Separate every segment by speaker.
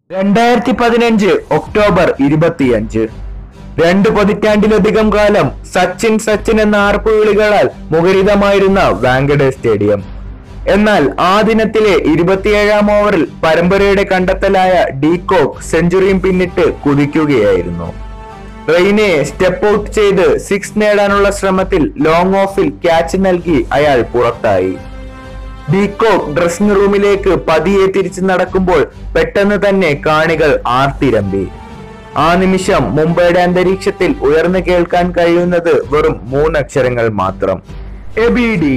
Speaker 1: രണ്ടായിരത്തി പതിനഞ്ച് ഒക്ടോബർ ഇരുപത്തിയഞ്ച് രണ്ട് പതിറ്റാണ്ടിലധികം കാലം സച്ചിൻ സച്ചിൻ എന്ന ആർപ്പുവിളികളാൽ മുഖരിതമായിരുന്ന വാങ്കഡേ സ്റ്റേഡിയം എന്നാൽ ആ ദിനത്തിലെ ഇരുപത്തിയേഴാം ഓവറിൽ പരമ്പരയുടെ കണ്ടെത്തലായ ഡീകോക്ക് സെഞ്ചുറിയും പിന്നിട്ട് കുതിക്കുകയായിരുന്നു റെയിനെ സ്റ്റെപ്പ് ഔട്ട് ചെയ്ത് സിക്സ് നേടാനുള്ള ശ്രമത്തിൽ ലോങ് ഓഫിൽ ക്യാച്ച് നൽകി അയാൾ പുറത്തായി ഡീകോക്ക് ഡ്രസ്സിംഗ് റൂമിലേക്ക് പതിയെ തിരിച്ചു നടക്കുമ്പോൾ പെട്ടെന്ന് തന്നെ കാണികൾ ആർത്തിരമ്പി ആ നിമിഷം മുംബൈയുടെ അന്തരീക്ഷത്തിൽ ഉയർന്നു കേൾക്കാൻ കഴിയുന്നത് വെറും മൂന്നക്ഷരങ്ങൾ മാത്രം എബിഡി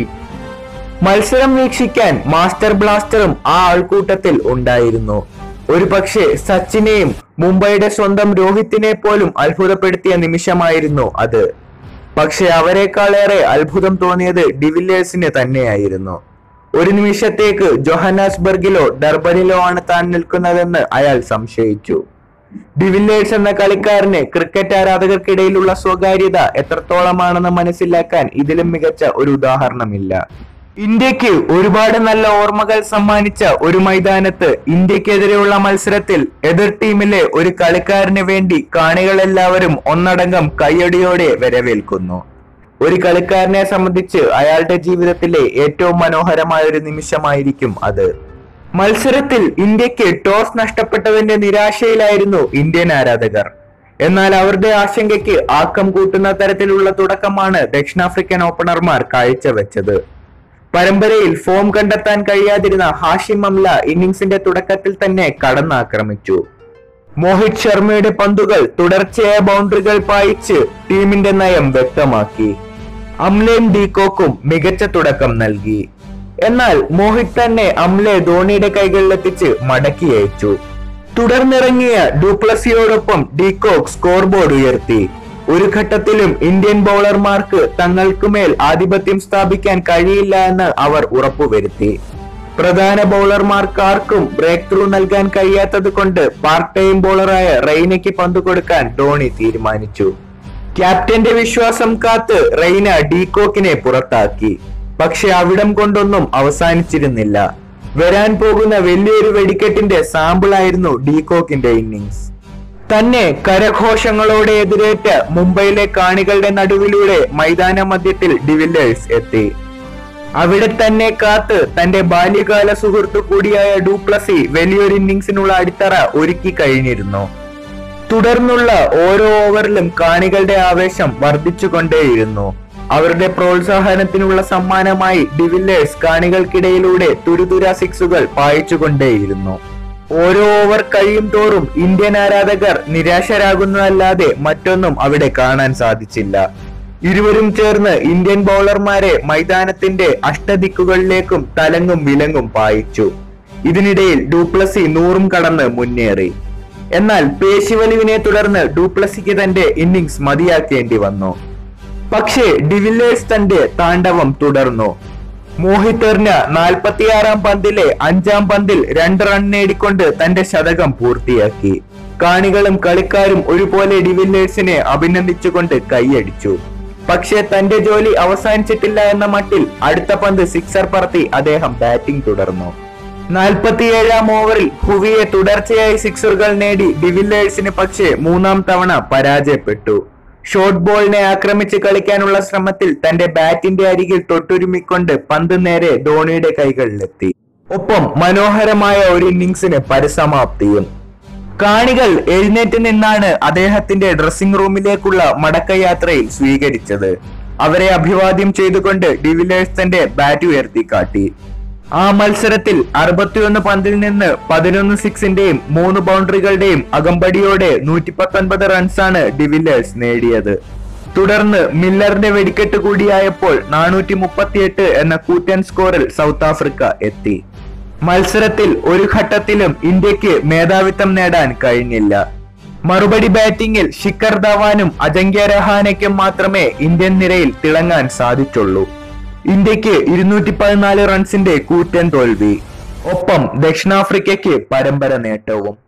Speaker 1: മത്സരം വീക്ഷിക്കാൻ മാസ്റ്റർ ബ്ലാസ്റ്ററും ആ ആൾക്കൂട്ടത്തിൽ ഉണ്ടായിരുന്നു ഒരു പക്ഷേ സച്ചിനെയും മുംബൈയുടെ സ്വന്തം രോഹിത്തിനെ പോലും അത്ഭുതപ്പെടുത്തിയ നിമിഷമായിരുന്നു അത് പക്ഷെ അവരെക്കാളേറെ അത്ഭുതം തോന്നിയത് ഡിവില്ലേഴ്സിന് തന്നെയായിരുന്നു ഒരു നിമിഷത്തേക്ക് ജൊഹന്നാസ്ബർഗിലോ ഡർബനിലോ ആണ് താൻ നിൽക്കുന്നതെന്ന് അയാൾ സംശയിച്ചു ഡിവില്ലേഴ്സ് എന്ന കളിക്കാരന് ക്രിക്കറ്റ് ആരാധകർക്കിടയിലുള്ള സ്വകാര്യത എത്രത്തോളമാണെന്ന് മനസ്സിലാക്കാൻ ഇതിലും മികച്ച ഒരു ഉദാഹരണമില്ല ഇന്ത്യക്ക് ഒരുപാട് നല്ല ഓർമ്മകൾ സമ്മാനിച്ച ഒരു മൈതാനത്ത് ഇന്ത്യക്കെതിരെയുള്ള മത്സരത്തിൽ എതിർ ടീമിലെ ഒരു കളിക്കാരന് വേണ്ടി കാണികളെല്ലാവരും ഒന്നടങ്കം കയ്യടിയോടെ വരവേൽക്കുന്നു ഒരു കളിക്കാരനെ സംബന്ധിച്ച് അയാളുടെ ജീവിതത്തിലെ ഏറ്റവും മനോഹരമായ ഒരു നിമിഷമായിരിക്കും അത് മത്സരത്തിൽ ഇന്ത്യക്ക് ടോസ് നഷ്ടപ്പെട്ടതിന്റെ നിരാശയിലായിരുന്നു ഇന്ത്യൻ ആരാധകർ എന്നാൽ അവരുടെ ആശങ്കയ്ക്ക് ആക്കം കൂട്ടുന്ന തരത്തിലുള്ള തുടക്കമാണ് ദക്ഷിണാഫ്രിക്കൻ ഓപ്പണർമാർ കാഴ്ചവെച്ചത് പരമ്പരയിൽ ഫോം കണ്ടെത്താൻ കഴിയാതിരുന്ന ഹാഷിം അംല ഇന്നിംഗ്സിന്റെ തുടക്കത്തിൽ തന്നെ കടന്നാക്രമിച്ചു മോഹിത് ശർമ്മയുടെ പന്തുകൾ തുടർച്ചയായ ബൗണ്ടറികൾ പായിച്ച് ടീമിന്റെ നയം വ്യക്തമാക്കി അംലയും ഡീകോക്കും മികച്ച തുടക്കം നൽകി എന്നാൽ മോഹിത് തന്നെ അംലെ ധോണിയുടെ കൈകളിലെത്തിച്ച് മടക്കി അയച്ചു തുടർന്നിറങ്ങിയ ഡൂപ്ലസിയോടൊപ്പം ഡീകോക്ക് സ്കോർ ബോർഡ് ഉയർത്തി ഒരു ഘട്ടത്തിലും ഇന്ത്യൻ ബൗളർമാർക്ക് തങ്ങൾക്കുമേൽ ആധിപത്യം സ്ഥാപിക്കാൻ കഴിയില്ല എന്ന് അവർ ഉറപ്പുവരുത്തി പ്രധാന ബൗളർമാർക്കാർക്കും ബ്രേക്ക് ത്രൂ നൽകാൻ കഴിയാത്തത് കൊണ്ട് പാർട്ട് ടൈം ബൗളറായ റെയ്നയ്ക്ക് പന്ത് കൊടുക്കാൻ ധോണി തീരുമാനിച്ചു ക്യാപ്റ്റന്റെ വിശ്വാസം കാത്ത് റെയ്ന ഡീകോക്കിനെ പുറത്താക്കി പക്ഷെ അവിടം കൊണ്ടൊന്നും അവസാനിച്ചിരുന്നില്ല വരാൻ പോകുന്ന വലിയൊരു വെടിക്കെട്ടിന്റെ സാമ്പിളായിരുന്നു ഡീകോക്കിന്റെ ഇന്നിംഗ്സ് തന്നെ കരഘോഷങ്ങളോടെ എതിരേറ്റ മുംബൈയിലെ കാണികളുടെ നടുവിലൂടെ മൈതാന മധ്യത്തിൽ ഡിവില്ലേഴ്സ് എത്തി അവിടെ തന്നെ കാത്ത് തന്റെ ബാല്യകാല സുഹൃത്തു കൂടിയായ ഡൂപ്ലസി വലിയൊരു ഇന്നിംഗ്സിനുള്ള അടിത്തറ ഒരുക്കി കഴിഞ്ഞിരുന്നു തുടർന്നുള്ള ഓരോ ഓവറിലും കാണികളുടെ ആവേശം വർദ്ധിച്ചുകൊണ്ടേയിരുന്നു അവരുടെ പ്രോത്സാഹനത്തിനുള്ള സമ്മാനമായി ഡിവില്ലേഴ്സ് കാണികൾക്കിടയിലൂടെ തുരുതുര സിക്സുകൾ പായിച്ചുകൊണ്ടേയിരുന്നു ഓരോ ഓവർ കഴിയും തോറും ഇന്ത്യൻ ആരാധകർ നിരാശരാകുന്നതല്ലാതെ മറ്റൊന്നും അവിടെ കാണാൻ സാധിച്ചില്ല ഇരുവരും ചേർന്ന് ഇന്ത്യൻ ബൗളർമാരെ മൈതാനത്തിന്റെ അഷ്ടദിക്കുകളിലേക്കും തലങ്ങും വിലങ്ങും പായിച്ചു ഇതിനിടയിൽ ഡൂപ്ലസി നൂറും കടന്ന് മുന്നേറി എന്നാൽ പേശിവലിവിനെ തുടർന്ന് ഡൂപ്ലസിക്ക് തന്റെ ഇന്നിംഗ്സ് മതിയാക്കേണ്ടി വന്നു പക്ഷേ ഡിവില്ലേഴ്സ് തന്റെ താണ്ഡവം തുടർന്നു മോഹിത് എറിഞ്ഞ നാൽപ്പത്തിയാറാം പന്തിലെ അഞ്ചാം പന്തിൽ രണ്ട് റൺ നേടിക്കൊണ്ട് തന്റെ ശതകം പൂർത്തിയാക്കി കാണികളും കളിക്കാരും ഒരുപോലെ ഡിവില്ലേഴ്സിനെ അഭിനന്ദിച്ചുകൊണ്ട് കൈയടിച്ചു പക്ഷേ തന്റെ ജോലി അവസാനിച്ചിട്ടില്ല എന്ന മട്ടിൽ അടുത്ത പന്ത് സിക്സർ പറത്തി അദ്ദേഹം ബാറ്റിംഗ് തുടർന്നു നാൽപ്പത്തിയേഴാം ഓവറിൽ ഹുവിയെ തുടർച്ചയായി സിക്സറുകൾ നേടി ഡിവില്ലേഴ്സിന് പക്ഷേ മൂന്നാം തവണ പരാജയപ്പെട്ടു ഷോർട്ട് ബോളിനെ ആക്രമിച്ച് കളിക്കാനുള്ള ശ്രമത്തിൽ തന്റെ ബാറ്റിന്റെ അരികിൽ തൊട്ടുരുമിക്കൊണ്ട് പന്ത് നേരെ ധോണിയുടെ കൈകളിലെത്തി ഒപ്പം മനോഹരമായ ഒരു ഇന്നിംഗ്സിന് പരിസമാപ്തിയും കാണികൾ എഴുന്നേറ്റ് നിന്നാണ് അദ്ദേഹത്തിന്റെ ഡ്രസ്സിംഗ് റൂമിലേക്കുള്ള മടക്കയാത്രയിൽ സ്വീകരിച്ചത് അവരെ അഭിവാദ്യം ചെയ്തുകൊണ്ട് ഡിവിലേഴ്സ് തന്റെ ബാറ്റ് ഉയർത്തി കാട്ടി ആ മത്സരത്തിൽ അറുപത്തിയൊന്ന് പന്തിൽ നിന്ന് പതിനൊന്ന് സിക്സിന്റെയും മൂന്ന് ബൗണ്ടറികളുടെയും അകമ്പടിയോടെ നൂറ്റി പത്തൊൻപത് റൺസാണ് ഡിവില്ലേഴ്സ് നേടിയത് തുടർന്ന് മില്ലറിന്റെ വെടിക്കെട്ട് കൂടിയായപ്പോൾ നാനൂറ്റി മുപ്പത്തിയെട്ട് എന്ന കൂറ്റൻ സ്കോറിൽ സൗത്ത് ആഫ്രിക്ക എത്തി മത്സരത്തിൽ ഒരു ഘട്ടത്തിലും ഇന്ത്യക്ക് മേധാവിത്വം നേടാൻ കഴിഞ്ഞില്ല മറുപടി ബാറ്റിംഗിൽ ശിഖർ ധവാനും അജങ്ക്യ രഹാനയ്ക്കും മാത്രമേ ഇന്ത്യൻ നിരയിൽ തിളങ്ങാൻ സാധിച്ചുള്ളൂ ഇന്ത്യക്ക് ഇരുന്നൂറ്റി പതിനാല് റൺസിന്റെ കൂറ്റൻ തോൽവി ഒപ്പം ദക്ഷിണാഫ്രിക്കയ്ക്ക് പരമ്പര നേട്ടവും